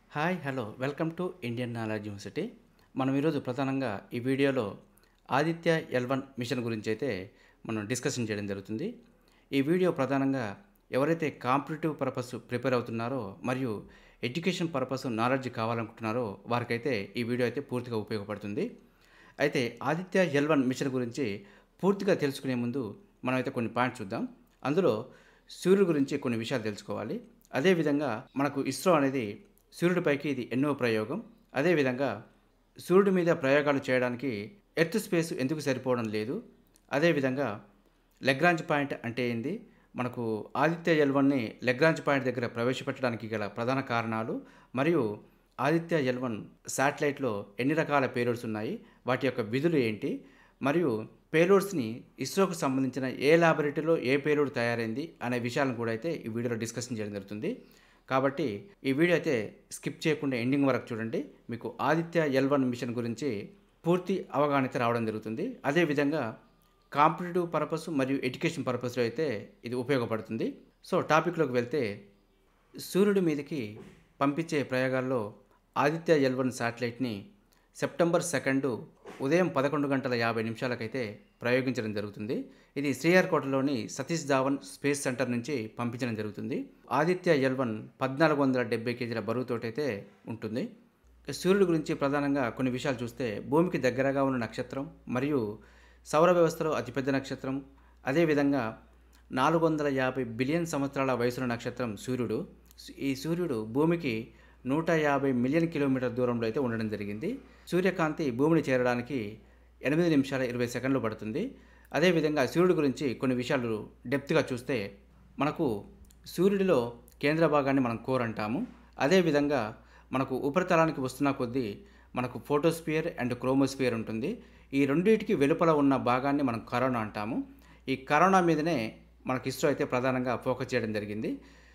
hi hello welcome to Indian knowledge university మనం ఈరోజు ప్రధానంగా ఈ వీడియోలో ఆదిత్య ఎల్ వన్ మిషన్ గురించి అయితే మనం డిస్కషన్ చేయడం జరుగుతుంది ఈ వీడియో ప్రధానంగా ఎవరైతే కాంపిటేటివ్ పర్పస్ ప్రిపేర్ అవుతున్నారో మరియు ఎడ్యుకేషన్ పర్పస్ నాలెడ్జ్ కావాలనుకుంటున్నారో వారికైతే ఈ వీడియో అయితే పూర్తిగా ఉపయోగపడుతుంది అయితే ఆదిత్య ఎల్ వన్ మిషన్ గురించి పూర్తిగా తెలుసుకునే ముందు మనం అయితే కొన్ని పాయింట్స్ చూద్దాం అందులో సూర్యుడి గురించి కొన్ని విషయాలు తెలుసుకోవాలి అదేవిధంగా మనకు ఇస్రో అనేది సూర్యుడిపైకి ఇది ఎన్నో ప్రయోగం అదేవిధంగా సూర్యుడి మీద ప్రయోగాలు చేయడానికి ఎర్త్ స్పేస్ ఎందుకు సరిపోవడం లేదు అదేవిధంగా లెగ్రాంజ్ పాయింట్ అంటే ఏంది మనకు ఆదిత్య ఎల్ వన్ని లెగ్రాంజ్ పాయింట్ దగ్గర ప్రవేశపెట్టడానికి గల ప్రధాన కారణాలు మరియు ఆదిత్య ఎల్ వన్ శాటిలైట్లో ఎన్ని రకాల పేలోడ్స్ ఉన్నాయి వాటి యొక్క విధులు ఏంటి మరియు పేలోడ్స్ని ఇస్రోకు సంబంధించిన ఏ ల్యాబొరేటరీలో ఏ పేలోడ్ తయారైంది అనే విషయాలను కూడా అయితే ఈ వీడియోలో డిస్కషన్ చేయడం జరుగుతుంది కాబట్టి ఈ వీడియో అయితే స్కిప్ చేయకుండా ఎండింగ్ వరకు చూడండి మీకు ఆదిత్య ఎల్ వన్ మిషన్ గురించి పూర్తి అవగాహన అయితే రావడం జరుగుతుంది అదేవిధంగా కాంపిటేటివ్ పర్పస్ మరియు ఎడ్యుకేషన్ పర్పస్లో అయితే ఇది ఉపయోగపడుతుంది సో టాపిక్లోకి వెళ్తే సూర్యుడి మీదకి పంపించే ప్రయోగాల్లో ఆదిత్య ఎల్ వన్ శాటిలైట్ని సెప్టెంబర్ సెకండ్ ఉదయం పదకొండు గంటల యాభై నిమిషాలకైతే ప్రయోగించడం జరుగుతుంది ఇది శ్రీహరికోటలోని సతీష్ ధావన్ స్పేస్ సెంటర్ నుంచి పంపించడం జరుగుతుంది ఆదిత్య ఎల్ వన్ పద్నాలుగు వందల డెబ్బై కేజీల బరువుతోటైతే ఉంటుంది సూర్యుడి గురించి ప్రధానంగా కొన్ని విషయాలు చూస్తే భూమికి దగ్గరగా ఉన్న నక్షత్రం మరియు సౌర వ్యవస్థలో అతిపెద్ద నక్షత్రం అదేవిధంగా నాలుగు వందల యాభై బిలియన్ సంవత్సరాల వయసున్న నక్షత్రం సూర్యుడు ఈ సూర్యుడు భూమికి నూట యాభై మిలియన్ కిలోమీటర్ దూరంలో అయితే ఉండడం జరిగింది సూర్యకాంతి భూమిని చేరడానికి ఎనిమిది నిమిషాల ఇరవై సెకండ్లు పడుతుంది అదేవిధంగా సూర్యుడి గురించి కొన్ని విషయాలు డెప్త్గా చూస్తే మనకు సూర్యుడిలో కేంద్ర భాగాన్ని మనం కోర్ అంటాము అదేవిధంగా మనకు ఉపరితలానికి వస్తున్న కొద్దీ మనకు ఫోటోస్పియర్ అండ్ క్రోమోస్పియర్ ఉంటుంది ఈ రెండింటికి వెలుపల ఉన్న భాగాన్ని మనం కరోనా అంటాము ఈ కరోనా మీదనే మనకి ఇస్రో అయితే ప్రధానంగా ఫోకస్ చేయడం జరిగింది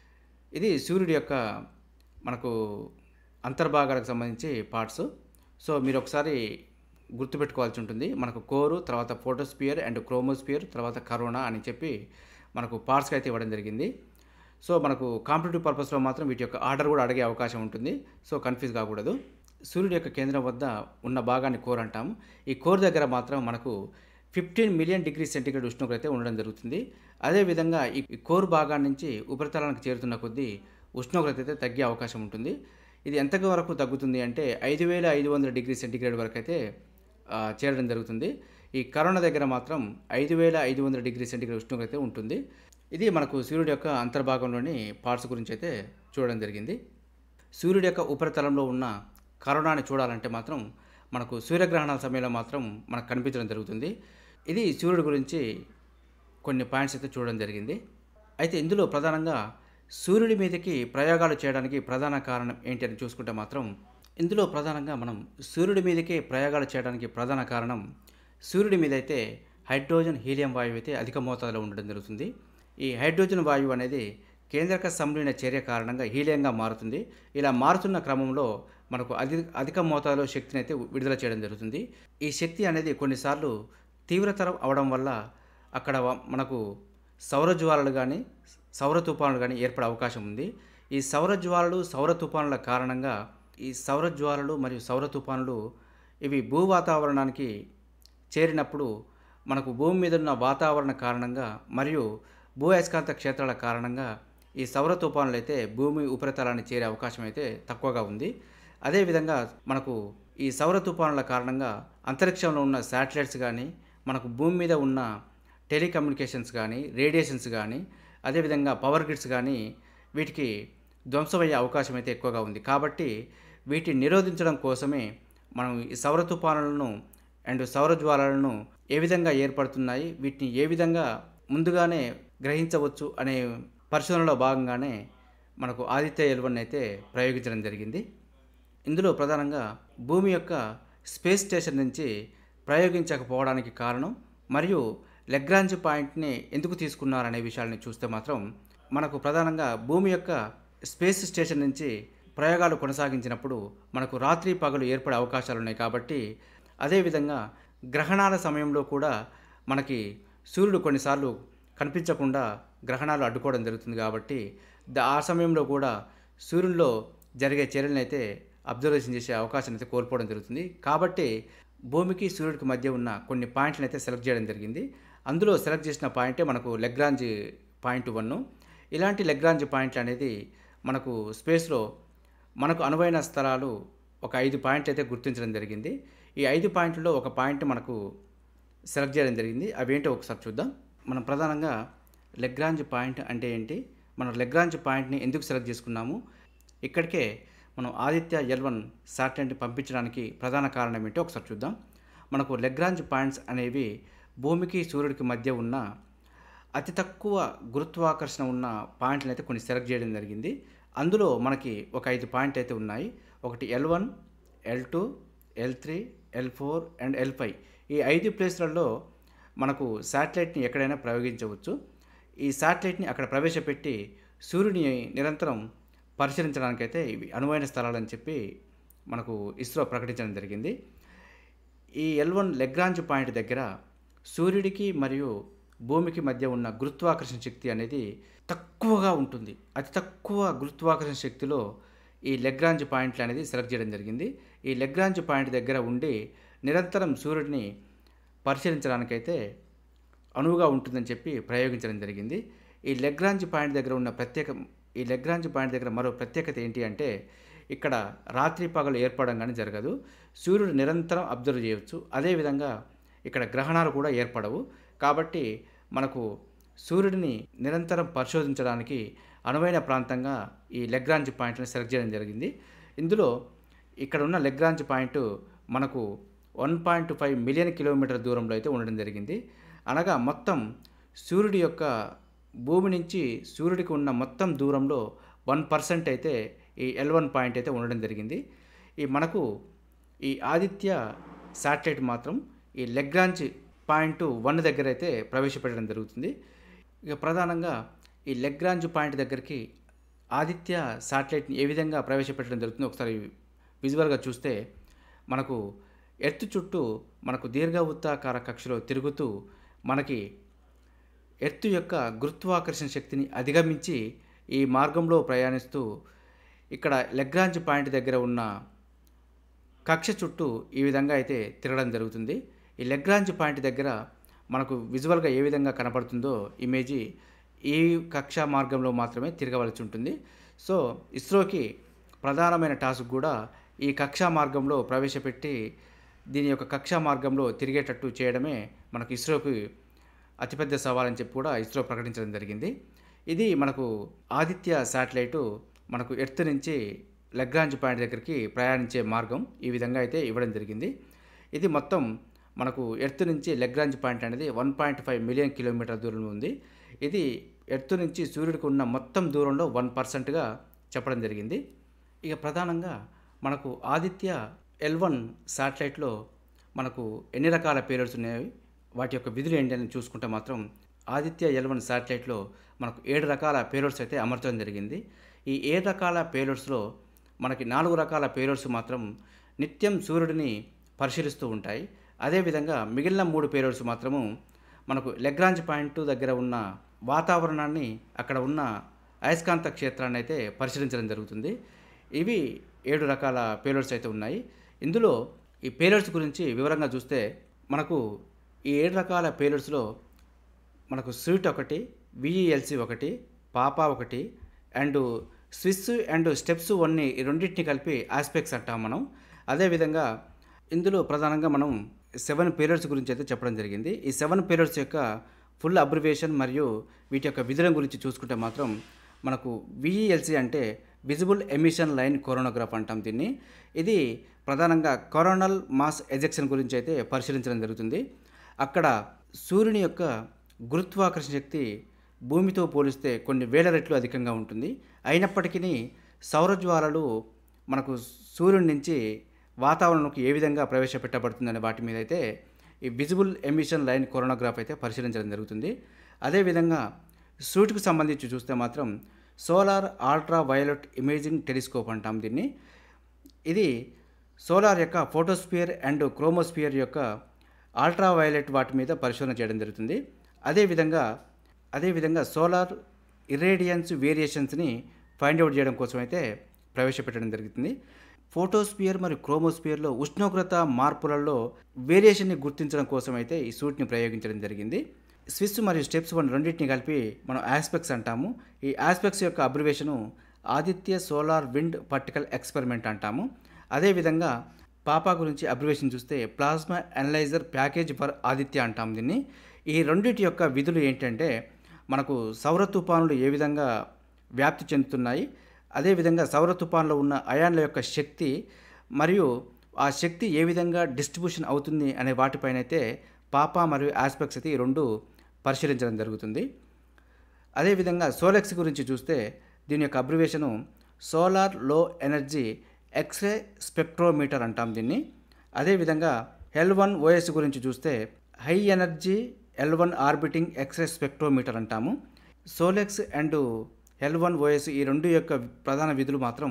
ఇది సూర్యుడి యొక్క మనకు అంతర్భాగాలకు సంబంధించి పార్ట్స్ సో మీరు ఒకసారి గుర్తుపెట్టుకోవాల్సి ఉంటుంది మనకు కోరు తర్వాత ఫోటోస్పియర్ అండ్ క్రోమోస్పియర్ తర్వాత కరోనా అని చెప్పి మనకు పార్ట్స్కి అయితే ఇవ్వడం జరిగింది సో మనకు కాంపిటేటివ్ పర్పస్లో మాత్రం వీటి యొక్క ఆర్డర్ కూడా అడిగే అవకాశం ఉంటుంది సో కన్ఫ్యూజ్ కాకూడదు సూర్యుడి యొక్క కేంద్రం వద్ద ఉన్న భాగాన్ని కోర్ అంటాము ఈ కోర్ దగ్గర మాత్రం మనకు ఫిఫ్టీన్ మిలియన్ డిగ్రీ సెంటీగ్రేడ్ ఉష్ణోగ్రత అయితే ఉండడం జరుగుతుంది అదేవిధంగా ఈ కోర్ భాగాన్ని నుంచి ఉపరితలానికి చేరుతున్న కొద్దీ ఉష్ణోగ్రత అయితే తగ్గే అవకాశం ఉంటుంది ఇది ఎంతకు వరకు తగ్గుతుంది అంటే ఐదు వేల ఐదు వందల డిగ్రీ సెంటీగ్రేడ్ వరకు అయితే చేరడం జరుగుతుంది ఈ కరోనా దగ్గర మాత్రం ఐదు వేల ఐదు వందల డిగ్రీ సెంటీగ్రేడ్ ఉష్ణోగ్రత అయితే ఉంటుంది ఇది మనకు సూర్యుడి యొక్క అంతర్భాగంలోని పార్ట్స్ గురించి అయితే చూడడం జరిగింది సూర్యుడి యొక్క ఉపరితలంలో ఉన్న కరోనాని చూడాలంటే మాత్రం మనకు సూర్యగ్రహణాల సమయంలో మాత్రం మనకు కనిపించడం జరుగుతుంది ఇది సూర్యుడి గురించి కొన్ని పాయింట్స్ అయితే చూడడం జరిగింది అయితే ఇందులో ప్రధానంగా సూర్యుడి మీదకి ప్రయోగాలు చేయడానికి ప్రధాన కారణం ఏంటి అని చూసుకుంటే మాత్రం ఇందులో ప్రధానంగా మనం సూర్యుడి మీదకి ప్రయోగాలు చేయడానికి ప్రధాన కారణం సూర్యుడి మీద అయితే హైడ్రోజన్ హీలియం వాయువు అయితే అధిక మోతాదులో ఉండడం జరుగుతుంది ఈ హైడ్రోజన్ వాయువు అనేది కేంద్రక సంలీన చర్య కారణంగా హీలియంగా మారుతుంది ఇలా మారుతున్న క్రమంలో మనకు అధిక అధిక మోతాదులో శక్తిని అయితే విడుదల చేయడం జరుగుతుంది ఈ శక్తి అనేది కొన్నిసార్లు తీవ్రతరం అవడం వల్ల అక్కడ మనకు సౌర జ్వాలలు కానీ సౌర తుఫానులు కానీ ఏర్పడే అవకాశం ఉంది ఈ సౌర జ్వాలలు సౌర తుఫానుల కారణంగా ఈ సౌర జ్వాలలు మరియు సౌర తుఫానులు ఇవి భూ వాతావరణానికి చేరినప్పుడు మనకు భూమి మీద ఉన్న వాతావరణ కారణంగా మరియు భూ అయస్కాంత క్షేత్రాల కారణంగా ఈ సౌర తుఫానులు అయితే భూమి ఉపరితలాన్ని చేరే అవకాశం అయితే తక్కువగా ఉంది అదేవిధంగా మనకు ఈ సౌర తుఫానుల కారణంగా అంతరిక్షంలో ఉన్న శాటిలైట్స్ కానీ మనకు భూమి మీద ఉన్న టెలికమ్యూనికేషన్స్ కానీ రేడియేషన్స్ కానీ అదేవిధంగా పవర్ గ్రిడ్స్ కానీ వీటికి ధ్వంసమయ్యే అవకాశం అయితే ఎక్కువగా ఉంది కాబట్టి వీటిని నిరోధించడం కోసమే మనం ఈ సౌర తుఫానులను అండ్ సౌర జ్వాలలను ఏ విధంగా ఏర్పడుతున్నాయి వీటిని ఏ విధంగా ముందుగానే గ్రహించవచ్చు అనే పరిశోధనలో భాగంగానే మనకు ఆదిత్య ఎల్వన్ అయితే ప్రయోగించడం జరిగింది ఇందులో ప్రధానంగా భూమి యొక్క స్పేస్ స్టేషన్ నుంచి ప్రయోగించకపోవడానికి కారణం మరియు లెగ్రాంజ్ పాయింట్ని ఎందుకు తీసుకున్నారనే విషయాన్ని చూస్తే మాత్రం మనకు ప్రధానంగా భూమి యొక్క స్పేస్ స్టేషన్ నుంచి ప్రయోగాలు కొనసాగించినప్పుడు మనకు రాత్రి పగలు ఏర్పడే అవకాశాలు ఉన్నాయి కాబట్టి అదేవిధంగా గ్రహణాల సమయంలో కూడా మనకి సూర్యుడు కొన్నిసార్లు కనిపించకుండా గ్రహణాలు అడ్డుకోవడం జరుగుతుంది కాబట్టి ఆ సమయంలో కూడా సూర్యుల్లో జరిగే చర్యలను అయితే అబ్జర్వేషన్ చేసే అవకాశం అయితే కోల్పోవడం జరుగుతుంది కాబట్టి భూమికి సూర్యుడికి మధ్య ఉన్న కొన్ని పాయింట్లను అయితే సెలెక్ట్ చేయడం జరిగింది అందులో సెలెక్ట్ చేసిన పాయింటే మనకు లెగ్రాంజ్ పాయింట్ వన్ ఇలాంటి లెగ్రాంజ్ పాయింట్లు అనేది మనకు స్పేస్లో మనకు అనువైన స్థలాలు ఒక ఐదు పాయింట్లు అయితే గుర్తించడం జరిగింది ఈ ఐదు పాయింట్లలో ఒక పాయింట్ మనకు సెలెక్ట్ చేయడం జరిగింది అవి ఏంటో ఒకసారి చూద్దాం మనం ప్రధానంగా లెగ్రాంజ్ పాయింట్ అంటే ఏంటి మనం లెగ్రాంజ్ పాయింట్ని ఎందుకు సెలెక్ట్ చేసుకున్నాము ఇక్కడికే మనం ఆదిత్య ఎల్వన్ శాటిలైట్ని పంపించడానికి ప్రధాన కారణం ఏంటో ఒకసారి చూద్దాం మనకు లెగ్రాంజ్ పాయింట్స్ అనేవి భూమికి సూర్యుడికి మధ్య ఉన్న అతి తక్కువ గురుత్వాకర్షణ ఉన్న పాయింట్లను అయితే కొన్ని సెలెక్ట్ చేయడం జరిగింది అందులో మనకి ఒక ఐదు పాయింట్ అయితే ఉన్నాయి ఒకటి L one L two L three L four and L five ఈ ఐదు ప్లేస్లలో మనకు శాటిలైట్ని ఎక్కడైనా ప్రయోగించవచ్చు ఈ శాటిలైట్ని అక్కడ ప్రవేశపెట్టి సూర్యుని నిరంతరం పరిశీలించడానికైతే ఇవి అనువైన స్థలాలని చెప్పి మనకు ఇస్రో ప్రకటించడం జరిగింది ఈ ఎల్ వన్ లెగ్రాంజ్ పాయింట్ దగ్గర సూర్యుడికి మరియు భూమికి మధ్య ఉన్న గురుత్వాకర్షణ శక్తి అనేది తక్కువగా ఉంటుంది అతి తక్కువ గురుత్వాకర్షణ శక్తిలో ఈ లెగ్రాంజ్ పాయింట్లు అనేది సెలెక్ట్ చేయడం జరిగింది ఈ లెగ్రాంజ్ పాయింట్ దగ్గర ఉండి నిరంతరం సూర్యుడిని పరిశీలించడానికైతే అనువుగా ఉంటుందని చెప్పి ప్రయోగించడం జరిగింది ఈ లెగ్రాంజ్ పాయింట్ దగ్గర ఉన్న ప్రత్యేక ఈ లెగ్రాంజ్ పాయింట్ దగ్గర మరో ప్రత్యేకత ఏంటి అంటే ఇక్కడ రాత్రి పగలు ఏర్పడడం కానీ జరగదు సూర్యుడు నిరంతరం అబ్జర్వ్ చేయవచ్చు అదేవిధంగా ఇక్కడ గ్రహణాలు కూడా ఏర్పడవు కాబట్టి మనకు సూర్యుడిని నిరంతరం పరిశోధించడానికి అనువైన ప్రాంతంగా ఈ లెగ్రాంజ్ పాయింట్ని సెలెక్ట్ చేయడం జరిగింది ఇందులో ఇక్కడ ఉన్న లెగ్రాంజ్ పాయింట్ మనకు one point five million kilometre దూరంలో అయితే ఉండడం జరిగింది అనగా మొత్తం సూర్యుడి యొక్క భూమి నుంచి సూర్యుడికి ఉన్న మొత్తం దూరంలో వన్ పర్సెంట్ అయితే ఈ ఎల్ వన్ పాయింట్ అయితే ఉండడం జరిగింది ఈ మనకు ఈ ఆదిత్య శాటిలైట్ మాత్రం ఈ లెగ్రాంజ్ పాయింట్ వన్ దగ్గర అయితే ప్రవేశపెట్టడం జరుగుతుంది ఇక ప్రధానంగా ఈ లెగ్రాంజ్ పాయింట్ దగ్గరికి ఆదిత్య శాటిలైట్ని ఏ విధంగా ప్రవేశపెట్టడం జరుగుతుందో ఒకసారి విజువల్గా చూస్తే మనకు ఎర్త్ చుట్టూ మనకు దీర్ఘవృత్తాకార కక్షలో తిరుగుతూ మనకి ఎర్త్ యొక్క గురుత్వాకర్షణ శక్తిని అధిగమించి ఈ మార్గంలో ప్రయాణిస్తూ ఇక్కడ లెగ్రాంజ్ పాయింట్ దగ్గర ఉన్న కక్ష చుట్టూ ఈ విధంగా అయితే తిరగడం జరుగుతుంది ఈ లెగ్రాంజ్ పాయింట్ దగ్గర మనకు విజువల్గా ఏ విధంగా కనపడుతుందో ఇమేజీ ఈ కక్షా మార్గంలో మాత్రమే తిరగవలసి ఉంటుంది సో ఇస్రోకి ప్రధానమైన టాస్క్ కూడా ఈ కక్షా మార్గంలో ప్రవేశపెట్టి దీని యొక్క కక్షా మార్గంలో తిరిగేటట్టు చేయడమే మనకు ఇస్రోకి అతిపెద్ద సవాల్ అని చెప్పి కూడా ఇస్రో ప్రకటించడం జరిగింది ఇది మనకు ఆదిత్య శాటిలైటు మనకు ఎర్త్ నుంచి లగ్రాంజ్ పాయింట్ దగ్గరికి ప్రయాణించే మార్గం ఈ విధంగా అయితే ఇవ్వడం జరిగింది ఇది మొత్తం మనకు ఎర్త్ నుంచి లెగ్రాంజ్ పాయింట్ అనేది one point five million kilometre దూరంలో ఉంది ఇది ఎర్త్ నుంచి సూర్యుడికి ఉన్న మొత్తం దూరంలో వన్ పర్సెంట్గా చెప్పడం జరిగింది ఇక ప్రధానంగా మనకు ఆదిత్య ఎల్ వన్ శాటిలైట్లో మనకు ఎన్ని రకాల పేలోడ్స్ ఉన్నాయి వాటి యొక్క విధులు ఏంటి అని చూసుకుంటే మాత్రం ఆదిత్య ఎల్ వన్ శాటిలైట్లో మనకు ఏడు రకాల పేలోడ్స్ అయితే అమర్చడం జరిగింది ఈ ఏడు రకాల పేలోడ్స్లో మనకి నాలుగు రకాల పేలోడ్స్ మాత్రం నిత్యం సూర్యుడిని పరిశీలిస్తూ ఉంటాయి అదేవిధంగా మిగిలిన మూడు పేలోడ్స్ మాత్రము మనకు లెగ్రాంజ్ పాయింట్ దగ్గర ఉన్న వాతావరణాన్ని అక్కడ ఉన్న అయస్కాంత క్షేత్రాన్ని అయితే పరిశీలించడం జరుగుతుంది ఇవి ఏడు రకాల పేలోడ్స్ అయితే ఉన్నాయి ఇందులో ఈ పేలోడ్స్ గురించి వివరంగా చూస్తే మనకు ఈ ఏడు రకాల పేలోడ్స్లో మనకు స్వీట్ ఒకటి విఈఎల్సి ఒకటి పాపా ఒకటి అండ్ స్విస్ అండ్ స్టెప్స్ వన్ని ఈ రెండింటిని కలిపి ఆస్పెక్ట్స్ అంటాం మనం అదేవిధంగా ఇందులో ప్రధానంగా మనం సెవెన్ పీరియడ్స్ గురించి అయితే చెప్పడం జరిగింది ఈ సెవెన్ పీరియడ్స్ యొక్క ఫుల్ అబ్రివేషన్ మరియు వీటి యొక్క విధుల గురించి చూసుకుంటే మాత్రం మనకు విఈఎల్సి అంటే విజిబుల్ ఎమిషన్ లైన్ కొరోనోగ్రాఫ్ అంటాం దీన్ని ఇది ప్రధానంగా కొరోనల్ మాస్ ఎజెక్షన్ గురించి అయితే పరిశీలించడం జరుగుతుంది అక్కడ సూర్యుని యొక్క గురుత్వాకర్షణ శక్తి భూమితో పోలిస్తే కొన్ని వేల రెట్లు అధికంగా ఉంటుంది అయినప్పటికీ సౌరజ్వాలలు మనకు సూర్యుడి నుంచి వాతావరణంలోకి ఏ విధంగా ప్రవేశపెట్టబడుతుందనే వాటి మీద అయితే ఈ విజిబుల్ ఎమిషన్ లైన్ కొరోనోగ్రాఫ్ అయితే పరిశీలించడం జరుగుతుంది అదేవిధంగా సూట్కి సంబంధించి చూస్తే మాత్రం solar ultraviolet imaging telescope అంటాం దీన్ని ఇది సోలార్ యొక్క ఫోటోస్పియర్ అండ్ క్రోమోస్పియర్ యొక్క అల్ట్రా వయలెట్ వాటి మీద పరిశోధన చేయడం జరుగుతుంది అదేవిధంగా అదేవిధంగా సోలార్ ఇరేడియన్స్ వేరియేషన్స్ని ఫైండ్ అవుట్ చేయడం కోసం అయితే ప్రవేశపెట్టడం జరుగుతుంది ఫోటోస్పియర్ మరియు క్రోమోస్పియర్లో ఉష్ణోగ్రత మార్పులలో వేరియేషన్ని గుర్తించడం కోసం అయితే ఈ సూట్ని ప్రయోగించడం జరిగింది స్విస్ మరియు స్టెప్స్ వన్ రెండింటిని కలిపి మనం ఆస్పెక్ట్స్ అంటాము ఈ ఆస్పెక్ట్స్ యొక్క abbreviation Aditya solar wind particle experiment అంటాము అదేవిధంగా పాపా గురించి అబ్రివేషన్ చూస్తే plasma analyser package for Aditya అంటాం దీన్ని ఈ రెండింటి యొక్క విధులు ఏంటంటే మనకు సౌర తుఫానులు ఏ విధంగా వ్యాప్తి చెందుతున్నాయి అదేవిధంగా సౌర తుఫాన్లో ఉన్న అయాన్ల యొక్క శక్తి మరియు ఆ శక్తి ఏ విధంగా డిస్ట్రిబ్యూషన్ అవుతుంది అనే వాటిపైన అయితే పాపా మరియు ఆస్పెక్ట్స్ అయితే ఈ రెండు పరిశీలించడం జరుగుతుంది అదేవిధంగా సోలెక్స్ గురించి చూస్తే దీని యొక్క abbreviation solar low energy X-ray spectrometer అంటాం దీన్ని అదేవిధంగా ఎల్ వన్ ఓఎస్ గురించి చూస్తే high energy L one orbiting X-ray spectrometer అంటాము SoLEXS and L one OS ఈ రెండు యొక్క ప్రధాన విధులు మాత్రం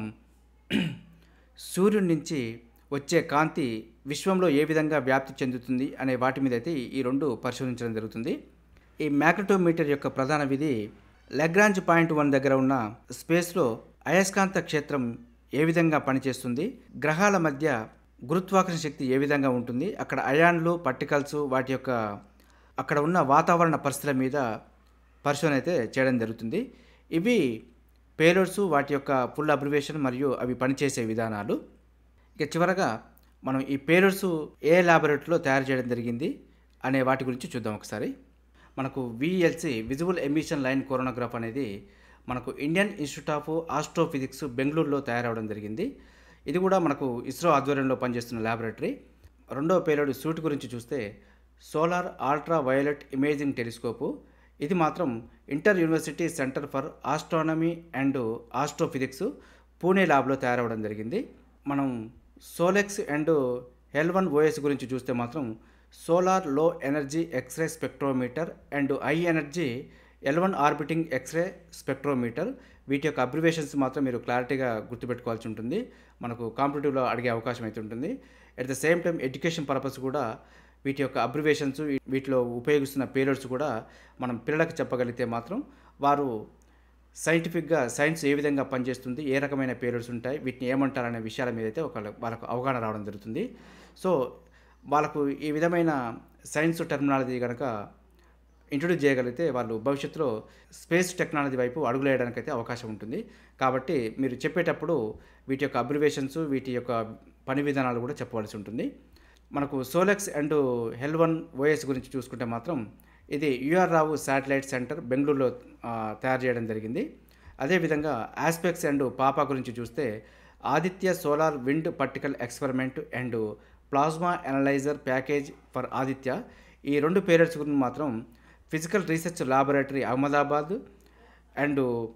సూర్యుడి నుంచి వచ్చే కాంతి విశ్వంలో ఏ విధంగా వ్యాప్తి చెందుతుంది అనే వాటి మీద అయితే ఈ రెండు పరిశోధించడం జరుగుతుంది ఈ మ్యాగ్నటోమీటర్ యొక్క ప్రధాన విధి లెగ్రాంజ్ పాయింట్ వన్ దగ్గర ఉన్న స్పేస్లో అయస్కాంత క్షేత్రం ఏ విధంగా పనిచేస్తుంది గ్రహాల మధ్య గురుత్వాకర్షణ శక్తి ఏ విధంగా ఉంటుంది అక్కడ అయాన్లు పర్టికల్స్ వాటి యొక్క అక్కడ ఉన్న వాతావరణ పరిస్థితుల మీద పరిశోధన అయితే చేయడం జరుగుతుంది ఇవి పేలోడ్స్ వాటి యొక్క ఫుల్ అబ్రివేషన్ మరియు అవి పనిచేసే విధానాలు ఇక చివరగా మనం ఈ పేలోడ్స్ ఏ ల్యాబొరేటరీలో తయారు చేయడం జరిగింది అనే వాటి గురించి చూద్దాం ఒకసారి మనకు VLC visual emission line coronagraph అనేది మనకు ఇండియన్ ఇన్స్టిట్యూట్ ఆఫ్ ఆస్ట్రోఫిజిక్స్ బెంగళూరులో తయారవడం జరిగింది ఇది కూడా మనకు ఇస్రో ఆధ్వర్యంలో పనిచేస్తున్న ల్యాబొరేటరీ రెండవ పేలోడ్ సూట్ గురించి చూస్తే solar ultraviolet imaging telescope ఇది మాత్రం inter university centre for astronomy and astrophysics Pune ల్యాబ్లో తయారవడం జరిగింది మనం SoLEXS and L one OS గురించి చూస్తే మాత్రం solar low energy X-ray spectrometer and high energy L one orbiting X-ray spectrometer వీటి యొక్క అబ్రివేషన్స్ మాత్రం మీరు క్లారిటీగా గుర్తుపెట్టుకోవాల్సి ఉంటుంది మనకు కాంపిటేటివ్లో అడిగే అవకాశం అయితే ఉంటుంది at the same time education purpose కూడా వీటి యొక్క అబ్రివేషన్స్ వీటిలో ఉపయోగిస్తున్న పేరోడ్స్ కూడా మనం పిల్లలకు చెప్పగలిగితే మాత్రం వారు సైంటిఫిక్గా సైన్స్ ఏ విధంగా పనిచేస్తుంది ఏ రకమైన పేరోడ్స్ ఉంటాయి వీటిని ఏమంటారనే విషయాల మీద అయితే ఒక వాళ్ళకు అవగాహన రావడం జరుగుతుంది సో వాళ్ళకు ఈ విధమైన సైన్స్ టెర్మినాలజీ కనుక ఇంట్రొడ్యూస్ చేయగలిగితే వాళ్ళు భవిష్యత్తులో స్పేస్ టెక్నాలజీ వైపు అడుగులేయడానికి అయితే అవకాశం ఉంటుంది కాబట్టి మీరు చెప్పేటప్పుడు వీటి యొక్క అబ్రివేషన్స్ వీటి యొక్క పని విధానాలు కూడా చెప్పవలసి ఉంటుంది మనకు SoLEXS and HEL one OS గురించి చూసుకుంటే మాత్రం ఇది యుఆర్ రావు శాటిలైట్ సెంటర్ బెంగళూరులో ఆ, తయారు చేయడం జరిగింది అదేవిధంగా ఆస్పెక్ట్స్ అండ్ పాపా గురించి చూస్తే Aditya solar wind particle experiment and plasma analyser package for Aditya ఈ రెండు పేరెంట్స్ గురించి మాత్రం physical research laboratory Ahmedabad and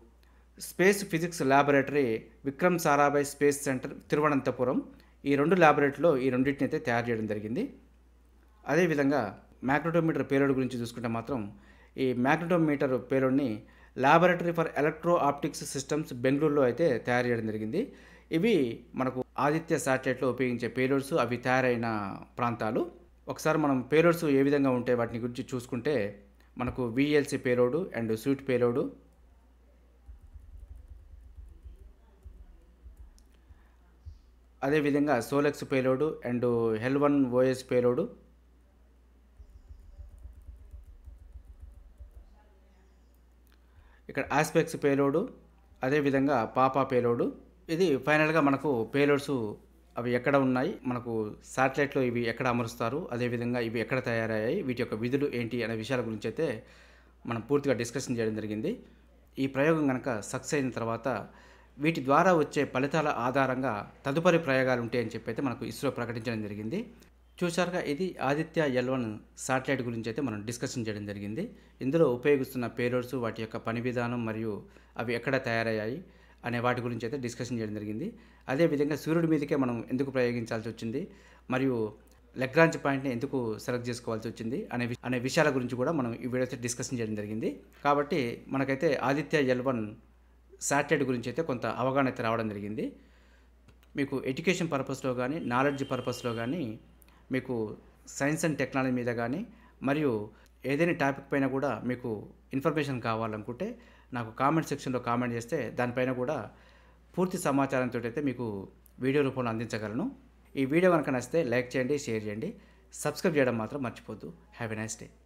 space physics laboratory Vikram Sarabhai space centre Thiruvananthapuram ఈ రెండు ల్యాబొరేటరీలో ఈ రెండింటిని అయితే తయారు చేయడం జరిగింది అదేవిధంగా మ్యాగ్నటోమీటర్ పేలోడ్ గురించి చూసుకుంటే మాత్రం ఈ మ్యాగ్నటోమీటర్ పేలోడ్ని laboratory for electro optics systems బెంగళూరులో అయితే తయారు చేయడం జరిగింది ఇవి మనకు ఆదిత్య శాటిలైట్లో ఉపయోగించే పేలోడ్స్ అవి తయారైన ప్రాంతాలు ఒకసారి మనం పేలోడ్స్ ఏ విధంగా ఉంటాయి వాటిని గురించి చూసుకుంటే మనకు VLC payload and SUIT payload అదేవిధంగా SoLEXS payload and HEL one OS payload ఇక్కడ ఆస్పెక్ట్స్ పేలోడు అదేవిధంగా పాపా పేలోడు ఇది ఫైనల్గా మనకు పేలోడ్స్ అవి ఎక్కడ ఉన్నాయి మనకు శాటిలైట్లో ఇవి ఎక్కడ అమరుస్తారు అదేవిధంగా ఇవి ఎక్కడ తయారయ్యాయి వీటి యొక్క విధులు ఏంటి అనే విషయాల గురించి అయితే మనం పూర్తిగా డిస్కషన్ చేయడం జరిగింది ఈ ప్రయోగం కనుక సక్సెస్ అయిన తర్వాత వీటి ద్వారా వచ్చే ఫలితాల ఆధారంగా తదుపరి ప్రయోగాలు ఉంటాయని చెప్పి అయితే మనకు ఇస్రో ప్రకటించడం జరిగింది చూశారుగా ఇది ఆదిత్య ఎల్ వన్ శాటిలైట్ గురించి అయితే మనం డిస్కషన్ చేయడం జరిగింది ఇందులో ఉపయోగిస్తున్న పేరోడ్స్ వాటి యొక్క పని విధానం మరియు అవి ఎక్కడ తయారయ్యాయి అనే వాటి గురించి అయితే డిస్కషన్ చేయడం జరిగింది అదేవిధంగా సూర్యుడి మీదకే మనం ఎందుకు ప్రయోగించాల్సి వచ్చింది మరియు లెగ్రాంజ్ పాయింట్ని ఎందుకు సెలెక్ట్ చేసుకోవాల్సి వచ్చింది అనే వి- అనే విషయాల గురించి కూడా మనం ఈ వీడియో అయితే డిస్కషన్ చేయడం జరిగింది కాబట్టి మనకైతే ఆదిత్య ఎల్ వన్ శాటిలైట్ గురించి అయితే కొంత అవగాహన అయితే రావడం జరిగింది మీకు ఎడ్యుకేషన్ పర్పస్లో కానీ నాలెడ్జ్ పర్పస్లో కానీ మీకు సైన్స్ అండ్ టెక్నాలజీ మీద కానీ మరియు ఏదైనా టాపిక్ పైన కూడా మీకు ఇన్ఫర్మేషన్ కావాలనుకుంటే నాకు కామెంట్ సెక్షన్లో కామెంట్ చేస్తే దానిపైన కూడా పూర్తి సమాచారంతో అయితే మీకు వీడియో రూపంలో అందించగలను ఈ వీడియో కనుక నచ్చితే లైక్ చేయండి షేర్ చేయండి సబ్స్క్రైబ్ చేయడం మాత్రం మర్చిపోద్దు హ్యావ్ ఎ నైస్ డే